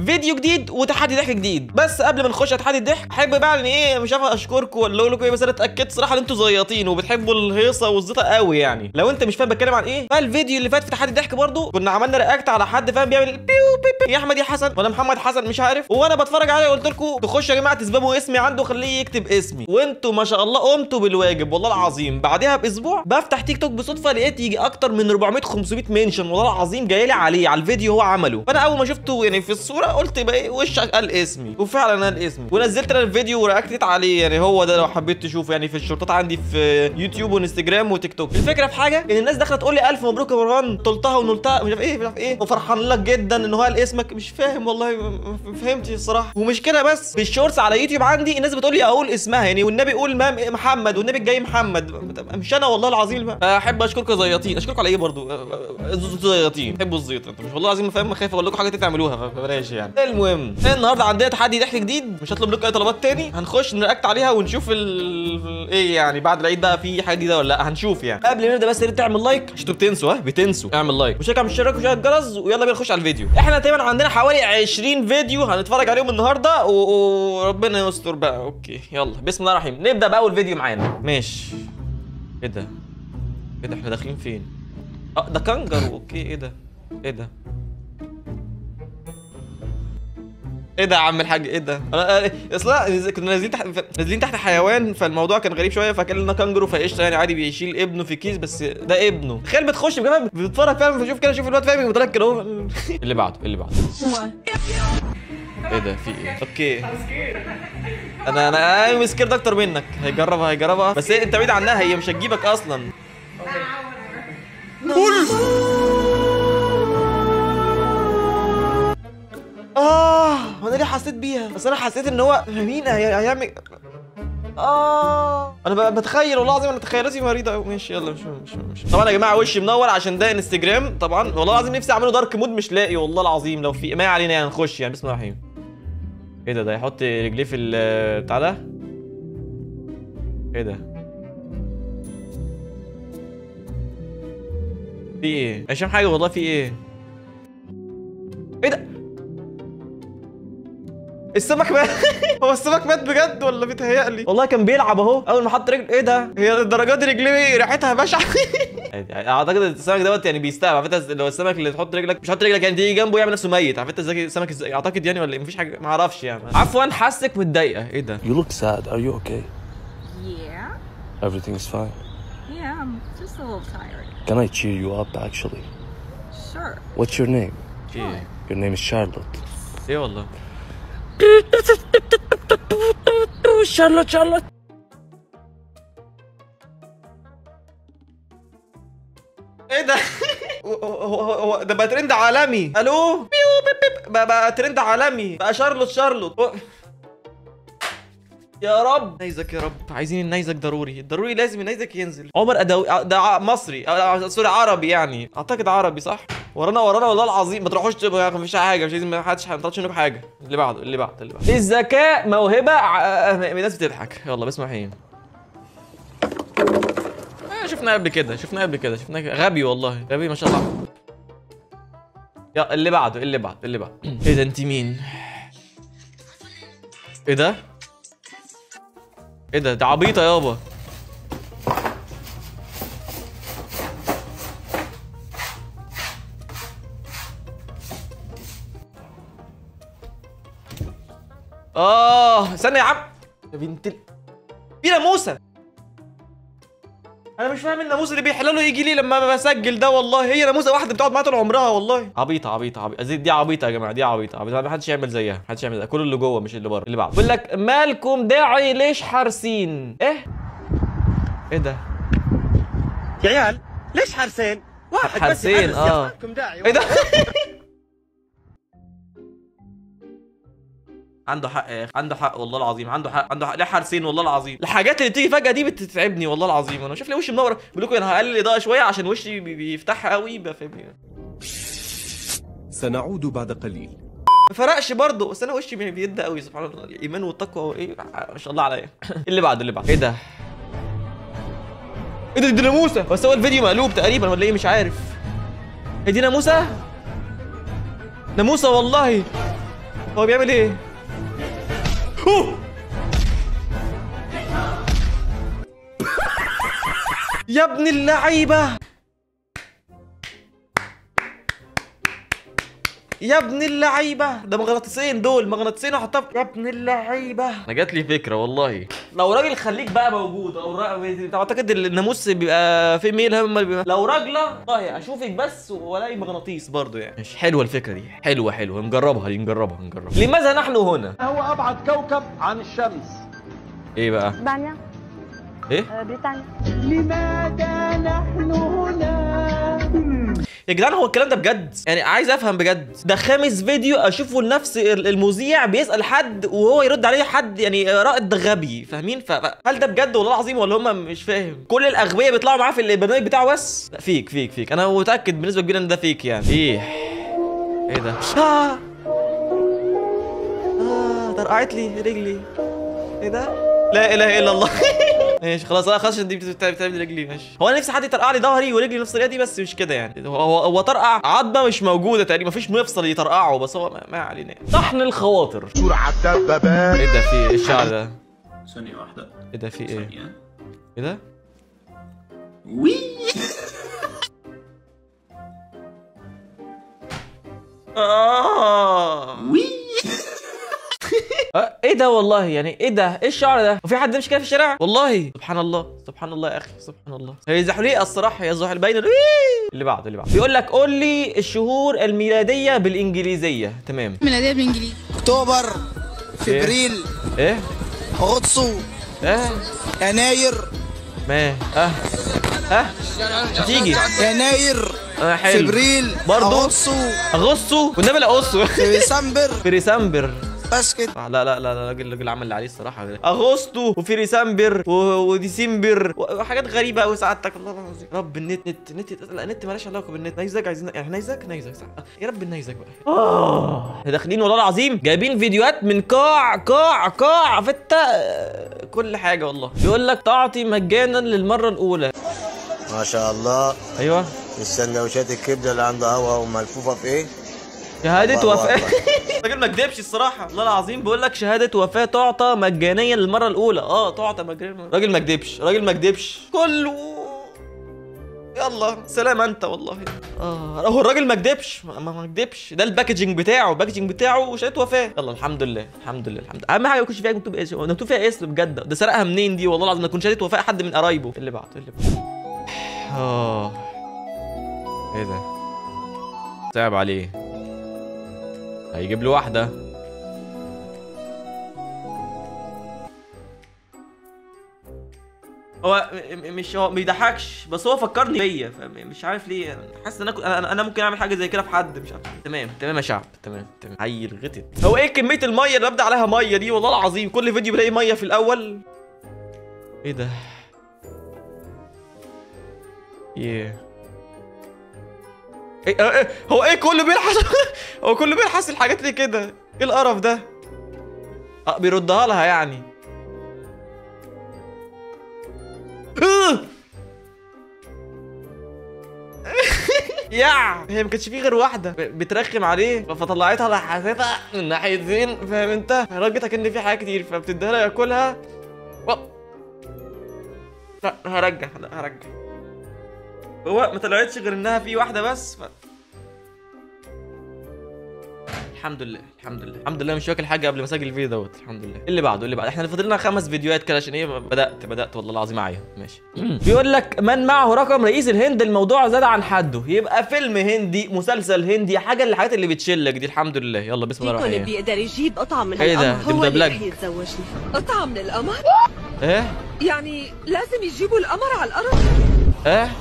فيديو جديد وتحدي ضحك جديد بس قبل ما نخش على تحدي الضحك احب بقى ان ايه مش عارف اشكركم ولا اقول لكم ايه بس انا اتاكدت صراحه ان انتوا زياطين وبتحبوا الهيصه والزيطه قوي يعني لو انت مش فاهم بتكلم عن ايه فالفيديو اللي فات في تحدي الضحك برضو كنا عملنا رياكت على حد فاهم بيعمل بيو بيو بيو يا احمد يا حسن ولا محمد حسن مش عارف وانا بتفرج عليه قلت لكم تخشوا يا جماعه تسببوا اسمي عنده خليه يكتب اسمي وانتوا ما شاء الله قمتوا بالواجب والله العظيم بعدها باسبوع بفتح تيك توك بالصدفه لقيت يجي اكتر من 400 500 منشن والله العظيم جاي لي عليه على الفيديو هو عمله فانا اول ما شفته يعني في الصوره قلت بقى ايه وش قال اسمي وفعلا قال اسمي ونزلت انا الفيديو ورياكتت عليه يعني هو ده لو حبيت تشوفه يعني في الشورتات عندي في يوتيوب وانستجرام وتيك توك الفكره في حاجه ان الناس داخله تقول لي الف مبروك يا مروان طلتها ونلتها مش عارف ايه مش عارف ايه وفرحان لك جدا ان هو قال اسمك مش فاهم والله ما فهمتش الصراحه ومش كده بس في الشورتس على يوتيوب عندي الناس بتقول لي اقول اسمها يعني والنبي قول مام محمد والنبي الجاي محمد مش انا والله العظيم احب اشكركم زياطين اشكركم على ايه برضو زياطين بحبوا الزيط انتوا مش والله العظيم فاهم خايف اقول لكم حاجه تعملوها فبلاش يعني المهم النهارده عندنا تحدي ضحك جديد مش هطلب لكم اي طلبات تاني هنخش نرياكت عليها ونشوف ال... ايه يعني بعد العيد بقى في حاجه جديده ولا لا هنشوف يعني قبل ما نبدا بس يا ريت تعمل لايك عشان انتوا بتنسوا ها بتنسوا اعمل لايك وشارك على الاشتراك وشغل الجرس ويلا بينا نخش على الفيديو احنا تقريبا عندنا حوالي 20 فيديو هنتفرج عليهم النهارده و... وربنا يستر بقى اوكي يلا بسم الله الرحمن نبدا باول فيديو معانا ماشي ايه ده ايه ده احنا داخلين فين اه ده كانجرو اوكي ايه ده ايه ده ايه ده يا عم الحاج ايه ده انا اصلا كنا نازلين تحت نازلين تحت حيوان فالموضوع كان غريب شويه فكان لنا كانجرو فقشطه يعني عادي بيشيل ابنه في كيس بس ده ابنه تخيل بتخش كمان بتتفرج فاهم فشوف كده شوف الواد فاهم بيتفرج كده اهو اللي بعده اللي بعده ايه ده في ايه اوكي انا انا مسكرت اكتر منك هيجربها هيجربها بس انت بعيد عنها هي مش هتجيبك اصلا اه انا ليه حسيت بيها بس انا حسيت ان هو مين هيعمل اه انا بتخيل والله العظيم انا تخيلاتي مريضه قوي ماشي يلا مش مش مش طبعا يا جماعه وشي منور عشان ده انستجرام طبعا والله العظيم نفسي اعمله دارك مود مش لاقي والله العظيم لو في ما علينا يعني نخش يعني بسم الله الرحمن ايه ده ده يحط رجليه في بتاع ده ايه ده في ايه مش فاهم حاجه والله في ايه ايه ده السمك مات هو السمك مات بجد ولا بيتهيألي والله كان بيلعب اهو اول ما حط رجل ايه ده هي الدرجات دي رجليه ريحتها بشعه اعتقد السمك دوت يعني بيستوعب عارف انت لو السمك اللي تحط رجلك مش حط رجلك يعني تيجي جنبه يعمل نفسه ميت عارف انت ازاي السمك ازاي اعتقد يعني ولا مفيش حاجه ما اعرفش يعني عفوا حاسك متضايقه ايه ده You look sad. Are you okay? Yeah. Everything is fine. Yeah, I'm just a little tired. Can I cheer you up actually? Sure. What's your name? ايه Your name is Charlotte. ايه والله Charlotte, Charlotte. ايه ده هو هو هو ده بقى ترند عالمي الو بيو بيب بيب بقى, بقى ترند عالمي بقى شارلوت شارلوت هو- يا رب نيزك يا رب عايزين النيزك ضروري ضروري لازم النيزك ينزل عمر أدوي ده ع- مصري أو- سوري عربي يعني اعتقد عربي صح ورانا ورانا والله العظيم ما تروحوش تبقى- مفيش حاجه مش لازم ما حدش ما طلعش منكم حاجه اللي بعده اللي بعده اللي بعده الذكاء موهبه ع- الناس بتضحك يلا بسم الله الرحمن آه، شفناه قبل كده شفناه قبل كده شفناه غبي والله غبي ما شاء الله يا اللي بعده اللي بعده اللي بعده ايه ده انت مين ايه ده ايه ده ده عبيطه يابا اه استنى يا عم يا بنت ال... في ناموسه انا مش فاهم الناموس اللي بيحلله يجي لي لما بسجل ده والله هي ناموسه واحده بتقعد معايا طول عمرها والله عبيطه عبيطه عبيطه دي- دي عبيطه يا جماعه دي عبيطه عبيطه ما حدش يعمل زيها ما حدش يعمل زيها كل اللي جوه مش اللي بره اللي بعده بيقول لك مالكم داعي ليش حارسين ايه ايه ده يا عيال ليش حارسين؟ واحد بس حارسين، يحرس، يا آه. مالكم داعي ايه ده عنده حق يا اخي عنده حق والله العظيم عنده حق عنده حق ليه حارسين والله العظيم الحاجات اللي بتيجي فجاه دي بتتعبني والله العظيم انا شايف لي وشي منور بقول لكم انا هقلل الاضاءه شويه عشان وشي بي- بيفتحها قوي يبقى فاهمين سنعود بعد قليل ما فرقش برضه بس انا وشي بي- بيدي قوي سبحان الله الايمان والتقوى ايه ما شاء الله عليا اللي بعده اللي بعده ايه ده ايه ده دي ناموسه بس هو الفيديو مقلوب تقريبا ولا ايه مش عارف هي دي ناموسه ناموسه والله هو بيعمل ايه أوه! يا ابن اللعيبه يا ابن اللعيبه ده مغناطيسين دول مغناطيسين وحطها في- يا ابن اللعيبه انا جات لي فكره والله لو راجل خليك بقى موجود او را... اعتقد الناموس بيبقى في ميل هم اللي بيبقى... لو راجله والله اشوفك بس والاقي مغناطيس برضو يعني مش حلوه الفكره دي حلوه حلوه نجربها دي نجربها نجربها لماذا نحن هنا هو أبعد كوكب عن الشمس ايه بقى اسبانيا ايه آه، بريطانيا يا جدعان هو الكلام ده بجد يعني عايز افهم بجد ده خامس فيديو اشوفه لنفس المذيع بيسال حد وهو يرد عليه حد يعني رائد ده غبي فاهمين ف- هل ده بجد والله العظيم ولا هم مش فاهم كل الاغبياء بيطلعوا معاه في البرنامج بتاعه بس لا فيك فيك فيك انا متاكد بنسبه كبيره ان ده فيك يعني ايه ايه ده آه. آه طرقعت لي رجلي ايه ده لا اله الا الله ماشي خلاص انا خلاص عشان دي بتتعب بتتعب لي رجلي ماشي هو انا نفسي حد يطرقع لي ظهري ورجلي نفس الطريقه دي بس مش كده يعني هو هو, هو طرقع عظمه مش موجوده تقريبا مفيش مفصل يطرقعه بس هو ما, ما علينا طحن الخواطر سرعة الدبابات ايه ده في ايه الشعر ده ثانية واحدة ايه ده في ايه ثانية ايه ده وي آه. وي آه، ايه ده والله يعني ايه ده ايه الشعر ده وفي حد يمشي كده في الشارع والله سبحان الله سبحان الله يا اخي سبحان الله هي زحليقه الصراحه يا زحل باين اللي بعده اللي بعده بيقول لك قول لي الشهور الميلاديه بالانجليزيه تمام ميلادية بالانجليزي اكتوبر فبراير ايه اغسطس ايه يناير ما اه ها هتيجي يناير اه حلو فبراير برضو؟ اغسطس اغسطس والنبي لا اغسطس ديسمبر في ديسمبر بس كده آه، لا لا لا لا الراجل الراجل عمل اللي عليه الصراحه اغسطو وفي ديسمبر و- وديسمبر وحاجات غريبه قوي سعادتك والله العظيم رب النت نت نت لا النت مالهاش علاقه بالنت نيزك عايزين يعني نيزك نيزك صح يا رب النيزك بقى اه داخلين والله العظيم جايبين فيديوهات من قاع قاع قاع في التا كل حاجه والله بيقول لك تعطي مجانا للمره الاولى ما شاء الله ايوه السندوتشات الكبده اللي عندها هوا وملفوفه في ايه؟ شهادة الله وفاة أكبر. الراجل ما كدبش الصراحة والله العظيم بيقول لك شهادة وفاة تعطى مجانيا للمرة الأولى اه تعطى مجانيا راجل ما كدبش راجل ما كدبش كله يلا سلام انت والله اه هو الراجل ما كدبش ما ما كدبش ده الباكجينج بتاعه الباكجينج بتاعه شهادة وفاة يلا الحمد لله الحمد لله الحمد لله اهم حاجه ما يكونش فيها مكتوب اسم مكتوب فيها اسم بجد ده سرقها منين دي والله العظيم ما تكون شهادة وفاة حد من قرايبه اللي بعده اللي بعده اه ايه ده صعب عليه هيجيب له واحدة هو م- م- مش هو ما بيضحكش بس هو فكرني بيا فم- مش عارف ليه حاسس ان انا كنت- انا انا ممكن اعمل حاجه زي كده في حد مش عارف تمام تمام يا شعب تمام تمام عيل غتت هو ايه كميه الميه اللي ببدا عليها ميه دي والله العظيم كل فيديو بلاقي ميه في الاول ايه ده ايه ايه اه، ايه هو ايه كله بيلحس هو كله بيلحس الحاجات دي كده ايه القرف ده اه بيردها لها يعني اه. يا هي ما كانش فيه غير واحده ب- بترخم عليه فطلعتها لحستها من ناحيتين فاهم انت رجتك ان في حاجات كتير فبتديها له ياكلها و... لا هرجع لا هرجع هو ما طلعتش غير انها في واحده بس ف... الحمد لله الحمد لله الحمد لله مش واكل حاجه قبل ما اسجل الفيديو دوت الحمد لله اللي بعده اللي بعده احنا فاضل لنا خمس فيديوهات كده عشان ايه بدات بدات والله العظيم معايا ماشي بيقول لك من معه رقم رئيس الهند الموضوع زاد عن حده يبقى فيلم هندي مسلسل هندي حاجه من الحاجات اللي بتشلك دي الحمد لله يلا بسم الله الرحمن اللي الرحيم بيقدر يجيب قطعة من ايه ده؟ القمر دي هو اللي مدبلج. رح يتزوجني قطعة من القمر؟ ايه يعني لازم يجيبوا القمر على الأرض؟ ايه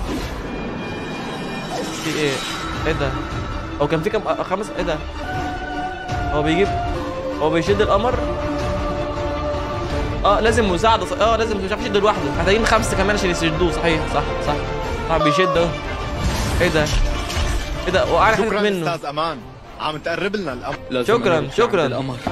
في ايه ايه ده هو كان في كام آه، خمس ايه ده هو بيجيب هو بيشد القمر اه لازم مساعده ص- اه لازم مش عارف يشد لوحده محتاجين خمسه كمان عشان يشدوه صحيح صح صح صح بيشد اهو ايه ده ايه ده وقع حته منه امان عم تقرب لنا الامر شكرا شكرا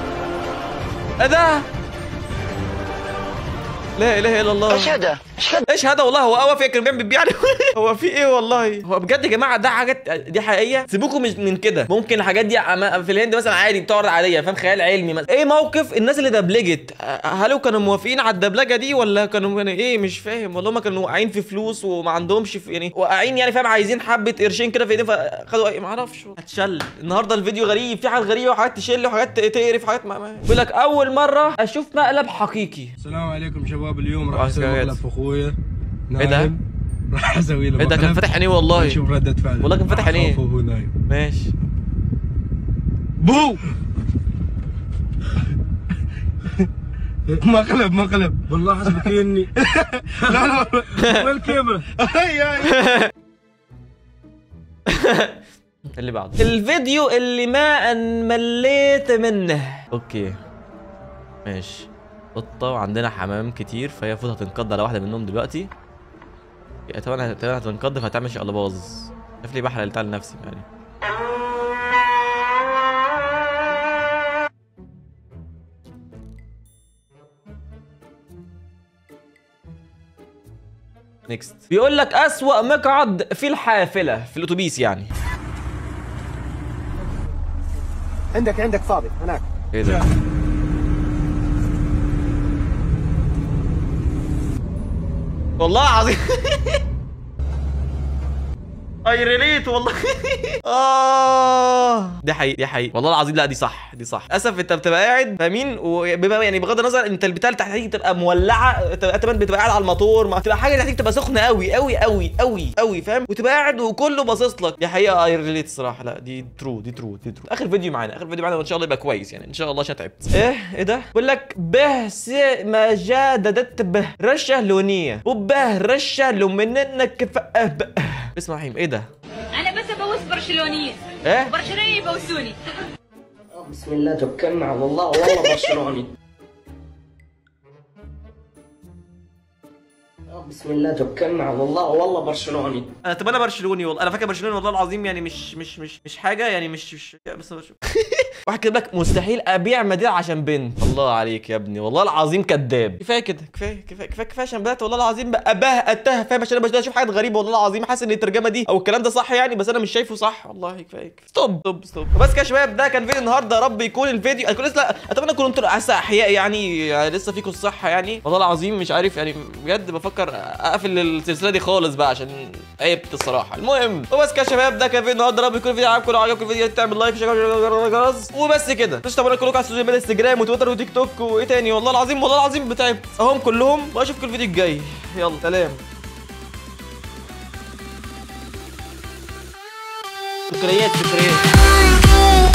ايه ده لا اله الا الله ايش هذا؟ ايش شهاده والله هو قوي كان بيعمل بيبيع لي هو في ايه والله هو بجد يا جماعه ده حاجات دي حقيقيه سيبوكم من من كده ممكن الحاجات دي عم- في الهند مثلا عادي بتعرض عاديه فاهم خيال علمي مثلا ايه موقف الناس اللي دبلجت أه، هل كانوا موافقين على الدبلجه دي ولا كانوا يعني ايه مش فاهم والله ما كانوا واقعين في فلوس وما عندهمش في يعني واقعين يعني فاهم عايزين حبه قرشين كده في ايديهم فخدوا ايه ما اعرفش هتشل النهارده الفيديو غريب في حاجات غريبه وحاجات تشل وحاجات تقرف وحاجات ما ما- بيقول لك اول مره اشوف مقلب حقيقي السلام عليكم شباب اليوم راح وعليكم اسوي السلام. مقلب في اخويا إيه ده؟ نايم راح اسوي له ايه ده كان مقلب فاتح عينيه والله ونشوف ردة فعله والله كان فاتح راح عينيه. أخوفه وهو نايم ماشي بو مقلب مقلب والله حسبك اني لا لا وين الكاميرا هاي هاي اللي بعده الفيديو اللي ما ان مليت منه اوكي ماشي قطه وعندنا حمام كتير فهي المفروض هتنقض على واحده منهم دلوقتي يعني طبعا طبعا هتنقض فهتعمل شقلباظ شايف ليه بحرق بتاع لنفسي يعني نيكست بيقول لك اسوأ مقعد في الحافله في الاتوبيس يعني عندك عندك فاضي هناك ايه ده والله العظيم اي ريليت والله اه دي حقيقي دي حقيقي والله العظيم لا دي صح دي صح للاسف انت بتبقى قاعد فاهمين وبيبقى يعني بغض النظر انت البتاع اللي تحتيك تبقى مولعه تبقى تبقى بتبقى قاعد على الموتور ما تبقى حاجه تحتيك تبقى سخنه قوي قوي قوي قوي قوي فاهم وتبقى قاعد وكله باصص لك دي حقيقه اي ريليت الصراحه لا دي ترو دي ترو دي ترو اخر فيديو معانا اخر فيديو معانا وان شاء الله يبقى كويس يعني ان شاء الله عشان تعبت ايه ايه ده بقول لك به س ما جاددت به رشه لونيه وبه رشه لو منك فأه بأه. اسمع رحيم ايه ده انا بس ابوس برشلونيه ايه برشلونيه يبوسوني بسم الله توكلنا على الله والله برشلوني آه، بسم الله توكلنا على الله والله برشلوني انا طب انا برشلوني والله انا فاكر برشلوني والله العظيم يعني مش مش مش مش حاجه يعني مش مش بس برشلوني. واحد كاتب لك مستحيل ابيع مدينه عشان بنت الله عليك يا ابني والله العظيم كذاب كفايه كده كفايه كفايه كفايه كفايه عشان بدات والله العظيم بقى اباه اتاه فاهم عشان انا بدات اشوف حاجات غريبه والله العظيم حاسس ان الترجمه دي او الكلام ده صح يعني بس انا مش شايفه صح والله كفايه ستوب ستوب ستوب بس كده يا شباب ده كان فيديو النهارده يا رب يكون الفيديو انا كنت لسه اتمنى تكونوا انتوا لسه احياء يعني, يعني لسه فيكم الصحه يعني والله العظيم مش عارف يعني بجد بفكر اقفل السلسله دي خالص بقى عشان عيبت الصراحه المهم وبس كده يا شباب ده كان فيديو النهارده يا رب يكون الفيديو عجبكم لو عجبكم الفيديو تعمل لايك وشير الجرس وبس كده مش طبعا كلكم على السوشيال ميديا انستجرام وتويتر وتيك توك وايه تاني والله العظيم والله العظيم بتعبت اهم كلهم واشوفكم الفيديو الجاي يلا سلام سكريات سكريات